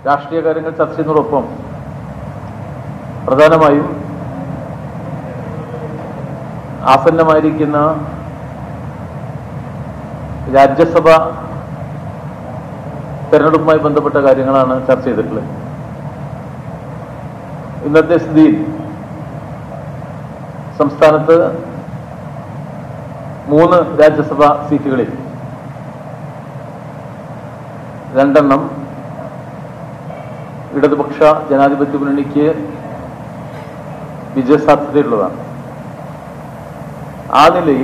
രാഷ്ട്രീയ കാര്യങ്ങൾ ചർച്ച ചെയ്യുന്നതോടൊപ്പം പ്രധാനമായും ആസന്നമായിരിക്കുന്ന രാജ്യസഭ തെരഞ്ഞെടുപ്പുമായി ബന്ധപ്പെട്ട കാര്യങ്ങളാണ് ചർച്ച ചെയ്തിട്ടുള്ളത് ഇന്നത്തെ സ്ഥിതിയിൽ സംസ്ഥാനത്ത് മൂന്ന് രാജ്യസഭാ സീറ്റുകളിൽ രണ്ടെണ്ണം ഇടതുപക്ഷ ജനാധിപത്യ മുന്നണിക്ക് വിജയസാധ്യതയുള്ളതാണ് ആ നിലയിൽ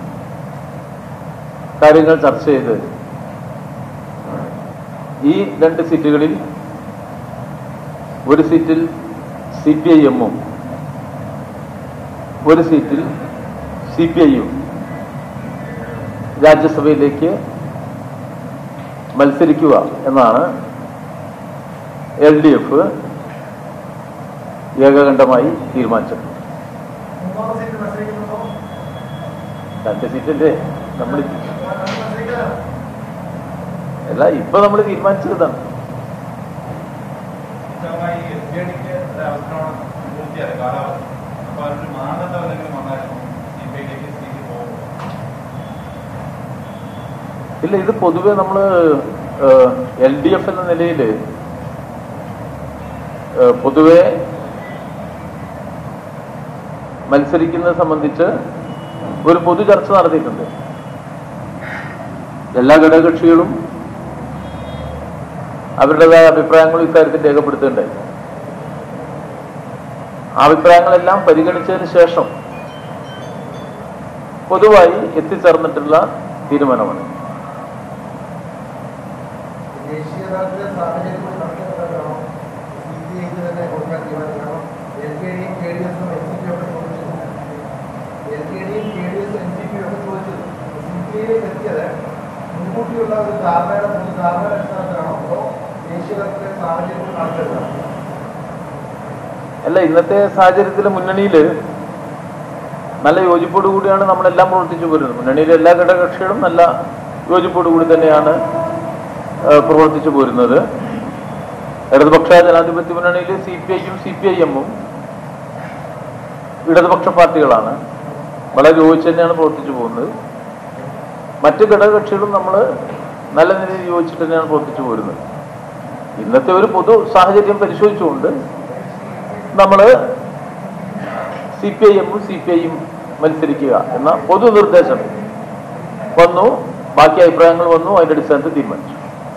കാര്യങ്ങൾ ചർച്ച ചെയ്ത് ഈ രണ്ട് സീറ്റുകളിൽ ഒരു സീറ്റിൽ സി പി ഐ എമ്മും ഒരു സീറ്റിൽ സി പി ഐയും രാജ്യസഭയിലേക്ക് മത്സരിക്കുക എന്നാണ് എൽ ഡി എഫ് ഏകകണ്ഠമായി തീരുമാനിച്ചത് മൂന്നാമത് സീറ്റ് മത്സരിക്കുന്നുണ്ടോ രണ്ട് സീറ്റല്ലേ നമ്മൾ മത്സരിക്കാനോ അല്ല ഇപ്പൊ നമ്മൾ തീരുമാനിച്ചതാണ് വ്യക്തമായി എസ് ബി ഐക്ക് ഒരു അവസരമാണ് പൂർത്തിയായത് കാലാവധി അപ്പൊ അതിനൊരു മാനദണ്ഡം എന്തെങ്കിലും വന്നായിരുന്നു സി പി ഐയിലേക്ക് സീറ്റ് പോകുമ്പോൾ ഇല്ല ഇത് പൊതുവെ നമ്മൾ എൽ ഡി എഫ് എന്ന നിലയിൽ പൊതുവെ മത്സരിക്കുന്നത് സംബന്ധിച്ച് ഒരു പൊതു ചർച്ച നടത്തിയിട്ടുണ്ട് എല്ലാ ഘടകകക്ഷികളും അവരുടേതായ അഭിപ്രായങ്ങളും ഇക്കാര്യത്തിൽ രേഖപ്പെടുത്തുകയുണ്ടായി ആ അഭിപ്രായങ്ങളെല്ലാം പരിഗണിച്ചതിന് ശേഷം പൊതുവായി എത്തിച്ചേർന്നിട്ടുള്ള തീരുമാനമാണ് ദേശീയ തലത്തിലെ സാഹചര്യം കണക്കിലെടുത്താണോ സി പി ഐക്ക് തന്നെ കൊടുക്കാൻ തീരുമാനിക്കണം എൽ കെ ഡിയും കെ ഡി എസും എൻ സി പി ഒക്കെ ചോദിച്ചത് എൽ കെ ഡിയും കെ ഡി എസും എൻ സി പി ഒക്കെ ചോദിച്ചത് സി പി ഐയിലേക്ക് എത്തിയത് മുൻകൂട്ടിയുള്ള ഒരു ധാരണയുടെ ഒരു ധാരണയുടെ അടിസ്ഥാനത്തിലാണോ അതോ ദേശീയ തലത്തിലെ സാഹചര്യം കണക്കിലെടുക്കണം അല്ല ഇന്നത്തെ സാഹചര്യത്തിൽ മുന്നണിയിൽ നല്ല യോജിപ്പോടു കൂടിയാണ് നമ്മളെല്ലാം പ്രവർത്തിച്ചു പോരുന്നത് മുന്നണിയിലെ എല്ലാ ഘടകകക്ഷികളും നല്ല യോജിപ്പോടു കൂടി തന്നെയാണ് ഏഹ്, പ്രവർത്തിച്ചു പോരുന്നത് ഇടതുപക്ഷ ജനാധിപത്യ മുന്നണിയിൽ സി പി ഐയും സി പി ഐ എമ്മും ഇടതുപക്ഷ പാർട്ടികളാണ് വളരെ യോജിച്ച് തന്നെയാണ് പ്രവർത്തിച്ചു പോകുന്നത് മറ്റ് ഘടകകക്ഷികളും നമ്മൾ നല്ല നിലയിൽ യോജിച്ചിട്ട് തന്നെയാണ് പ്രവർത്തിച്ചു പോരുന്നത് ഇന്നത്തെ ഒരു പൊതു സാഹചര്യം പരിശോധിച്ചുകൊണ്ട് നമ്മൾ സി പി ഐ എമ്മും സി പി ഐയും മത്സരിക്കുക എന്ന പൊതു നിർദ്ദേശം വന്നു ബാക്കി അഭിപ്രായങ്ങൾ വന്നു അതിന്റെ അടിസ്ഥാനത്തിൽ തീരുമാനിച്ചു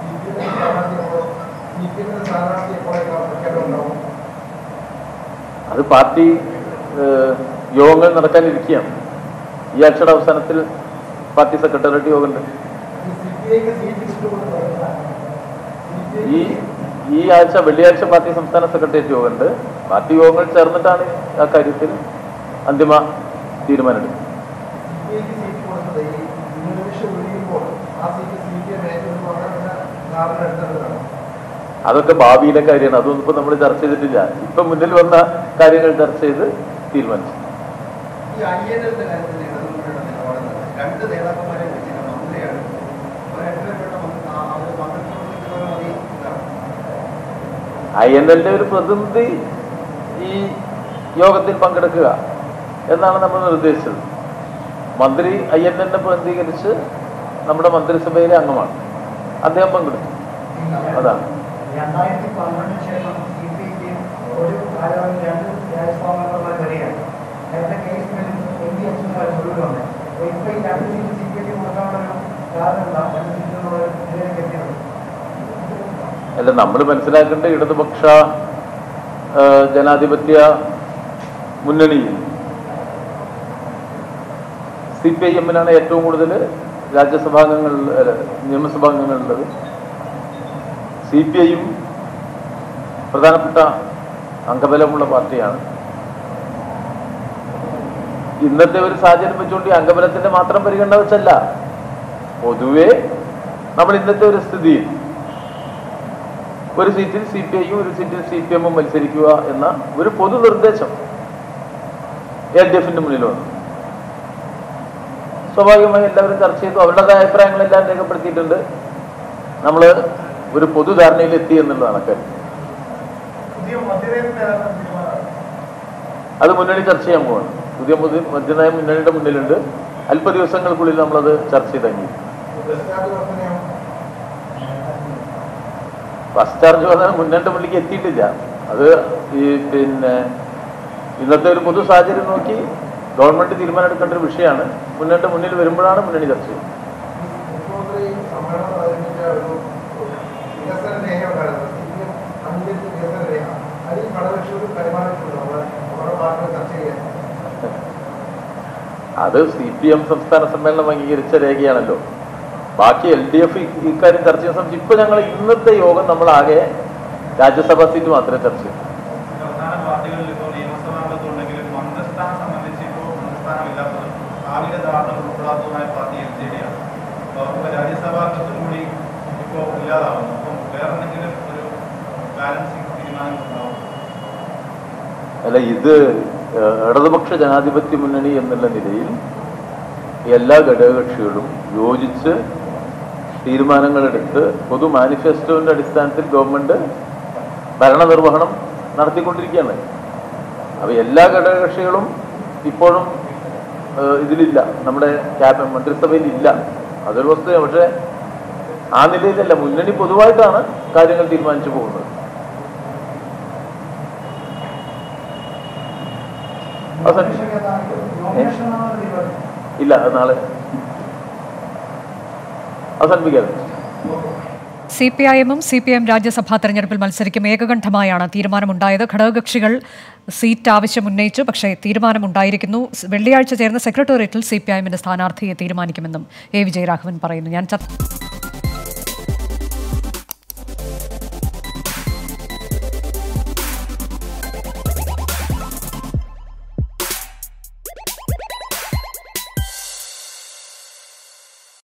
സി പി എമ്മിന്റെ സ്ഥാനാർത്ഥി എപ്പോഴേക്കാണ് പ്രഖ്യാപനം ഉണ്ടാവും അത് പാർട്ടി ഏഹ്, യോഗങ്ങൾ നടക്കാനിരിക്കുകയാണ് ഈ ആഴ്ചയുടെ അവസാനത്തിൽ പാർട്ടി സെക്രട്ടേറിയറ്റ് യോഗമുണ്ട് ഈ സി പി ഐക്ക് സീറ്റ് കിട്ടുമെന്ന് ഈ ഈ ആഴ്ച വെള്ളിയാഴ്ച പാർട്ടി സംസ്ഥാന സെക്രട്ടേറിയറ്റ് യോഗമുണ്ട് പാർട്ടി യോഗങ്ങൾ ചേർന്നിട്ടാണ് ആ കാര്യത്തിൽ അന്തിമ തീരുമാനമെടുക്കുന്നത് സി പി ഐക്ക് സീറ്റ് കൊടുത്തത് ഈ ന്യൂനപക്ഷം ഒഴിയുമ്പോൾ ആ സീറ്റ് സി പി എം ഏറ്റെടുക്കും അങ്ങനെ ധാരണ എടുത്തിട്ടുള്ളതാണ് അതൊക്കെ ഭാവിയിലെ കാര്യമാണ് അതൊന്നും ഇപ്പൊ നമ്മൾ ചർച്ച ചെയ്തിട്ടില്ല ഇപ്പൊ മുന്നിൽ വന്ന കാര്യങ്ങൾ ചർച്ച ചെയ്ത് തീരുമാനിച്ചു ഈ ഐ എൻ എല്ലിന്റെ കാര്യത്തിൽ ഇടതുമുന്നണിയുടെ നിലപാടെന്ന് രണ്ട് നേതാക്കന്മാരെ വിളിച്ചില്ല മന്ത്രിയാണ് അവർ രണ്ടുപേരുടെ അവർ പങ്കെടുക്കുന്ന മതി ഇതാണ് ഐ എൻ എല്ലിന്റെ ഒരു പ്രതിനിധി ഈ യോഗത്തിൽ പങ്കെടുക്കുക എന്നാണ് നമ്മൾ നിർദ്ദേശിച്ചത് മന്ത്രി ഐ എൻ എല്ലിനെ പ്രതിനിധീകരിച്ച് നമ്മുടെ മന്ത്രിസഭയിലെ അംഗമാണ് അദ്ദേഹം പങ്കെടുത്തു അതാണ് രണ്ടായിരത്തി പന്ത്രണ്ടിന് ശേഷം സി പി ഐക്ക് ഒരു കാലയളവിൽ രണ്ട് രാജ്യസഭാ മെമ്പർമാർ വരികയാണ് നേരത്തെ കേസ് എം പി എച്ചിന് മുഴുവനുണ്ട് അപ്പോൾ ഇപ്പോൾ ഈ രണ്ട് സീറ്റ് സി പി ഐക്ക് കൊടുക്കാനുള്ള ഒരു കാരണം എന്താ രണ്ട് സീറ്റിനുള്ള ഇതിലേക്ക് എത്തിയത് അല്ല നമ്മൾ മനസ്സിലാക്കേണ്ട ഇടതുപക്ഷ ആ, ജനാധിപത്യ മുന്നണിയിൽ സി പി ഐ എമ്മിനാണ് ഏറ്റവും കൂടുതൽ രാജ്യസഭാംഗങ്ങൾ അല്ല, നിയമസഭാംഗങ്ങളുള്ളത് സി പി ഐയും പ്രധാനപ്പെട്ട അംഗബലമുള്ള പാർട്ടിയാണ് ഇന്നത്തെ ഒരു സാഹചര്യം വെച്ചുകൊണ്ട് ഈ അംഗബലത്തിന്റെ മാത്രം പരിഗണന വെച്ചല്ല പൊതുവെ നമ്മൾ ഇന്നത്തെ ഒരു സ്ഥിതിയിൽ ഒരു സീറ്റിൽ സി പി ഐയും ഒരു സീറ്റിൽ സി പി എമ്മും മത്സരിക്കുക എന്ന ഒരു പൊതു നിർദ്ദേശം എൽ ഡി എഫിന്റെ മുന്നിൽ വന്നു സ്വാഭാവികമായി എല്ലാവരും ചർച്ച ചെയ്തു അവരുടേതായ അഭിപ്രായങ്ങളെല്ലാം രേഖപ്പെടുത്തിയിട്ടുണ്ട് നമ്മൾ ഒരു പൊതുധാരണയിൽ എത്തി എന്നുള്ളതാണ് കാര്യം പുതിയ മധ്യനയത്തിന്റെ ഏതാണ് തീരുമാനം അത് മുന്നണി ചർച്ച ചെയ്യാൻ പോവാണ് പുതിയ മുതി- മധ്യനയ മുന്നണിയുടെ മുന്നിലുണ്ട് അല്പ ദിവസങ്ങൾക്കുള്ളിൽ നമ്മളത് ചർച്ച ചെയ്തെങ്കിൽ ബസ് ചാർജ് വർധനയോ ബസ് ചാർജ് പറഞ്ഞാൽ മുന്നേറ്റ മുന്നിലേക്ക് എത്തിയിട്ടില്ല അത് ഈ പിന്നെ ഇന്നത്തെ ഒരു പൊതു സാഹചര്യം നോക്കി ഗവൺമെന്റ് തീരുമാനം എടുക്കേണ്ട ഒരു വിഷയമാണ് മുന്നേറ്റ മുന്നിൽ വരുമ്പോഴാണ് മുന്നണി ചർച്ച ചെയ്യുന്നത് മുഖ്യമന്ത്രി സമ്മേളനം അവതരിപ്പിച്ച ഒരു വികസന രേഖ ഉണ്ടായിരുന്നു സിപിഎം അംഗീകരിച്ച വികസന രേഖ അതിൽ ഘടകകക്ഷികൾ കൈമാറിയിട്ടുണ്ട് നമ്മുടെ നമ്മുടെ പാർട്ടികൾ ചർച്ച ചെയ്യാൻ അത് സി പി എം സംസ്ഥാന സമ്മേളനം അംഗീകരിച്ച രേഖയാണല്ലോ ബാക്കി എൽ ഡി എഫ് ഇക്കാര്യം ചർച്ച ചെയ്യാൻ ശ്രമിച്ചു ഇപ്പൊ ഞങ്ങൾ ഇന്നത്തെ യോഗം നമ്മളാകെ രാജ്യസഭാ സീറ്റ് മാത്രമേ ചർച്ച ചെയ്യൂ പ്രധാന പാർട്ടികളിൽ ഇപ്പോൾ നിയമസഭാംഗത്തുണ്ടെങ്കിലും മന്ത്രിസ്ഥാനം സംബന്ധിച്ച് ഇപ്പോൾ മന്ത്രിസ്ഥാനം ഇല്ലാത്തതും ഭാവിയിലെ ധാരണ ഉൾപ്പെടാത്തതുമായ പാർട്ടി എൽ ജെ ഡി ആണ് അപ്പോൾ ഇപ്പോൾ രാജ്യസഭാംഗത്തും കൂടി ഇപ്പോൾ ഇല്ലാതാവുന്നു അപ്പം വേറെ എന്തെങ്കിലും ഒരു ബാലൻസിങ് തീരുമാനം ഉണ്ടാവും അല്ല ഇത് ഏഹ്, ഇടതുപക്ഷ ജനാധിപത്യ മുന്നണി എന്നുള്ള നിലയിൽ എല്ലാ ഘടകകക്ഷികളും യോജിച്ച് തീരുമാനങ്ങളെടുത്ത് പൊതു മാനിഫെസ്റ്റോന്റെ അടിസ്ഥാനത്തിൽ ഗവൺമെന്റ് ഭരണനിർവഹണം നടത്തിക്കൊണ്ടിരിക്കുകയാണ് അപ്പോൾ എല്ലാ ഘടകകക്ഷികളും ഇപ്പോഴും ഏഹ്, ഇതിലില്ല നമ്മുടെ ക്യാബ് മന്ത്രിസഭയിൽ ഇല്ല അതൊരു വസ്തുത പക്ഷേ ആ നിലയിലല്ല മുന്നണി പൊതുവായിട്ടാണ് കാര്യങ്ങൾ തീരുമാനിച്ചു പോകുന്നത് അവസാനിപ്പിച്ചു നോമിനേഷനാണ് തീരുമാനം ഇല്ല അത് നാളെ അവസാനിപ്പിക്കാം സി പി ഐ എമ്മും സി പി എം രാജ്യസഭാ തെരഞ്ഞെടുപ്പിൽ മത്സരിക്കും ഏകകണ്ഠമായാണ് തീരുമാനമുണ്ടായത് ഘടകകക്ഷികൾ സീറ്റ് ആവശ്യം ഉന്നയിച്ചു പക്ഷേ തീരുമാനമുണ്ടായിരിക്കുന്നു വെള്ളിയാഴ്ച ചേർന്ന സെക്രട്ടേറിയറ്റിൽ സി പി ഐ എമ്മിന്റെ സ്ഥാനാർത്ഥിയെ തീരുമാനിക്കുമെന്നും എ വിജയരാഘവൻ പറയുന്നു ഞാൻ ചർച്ച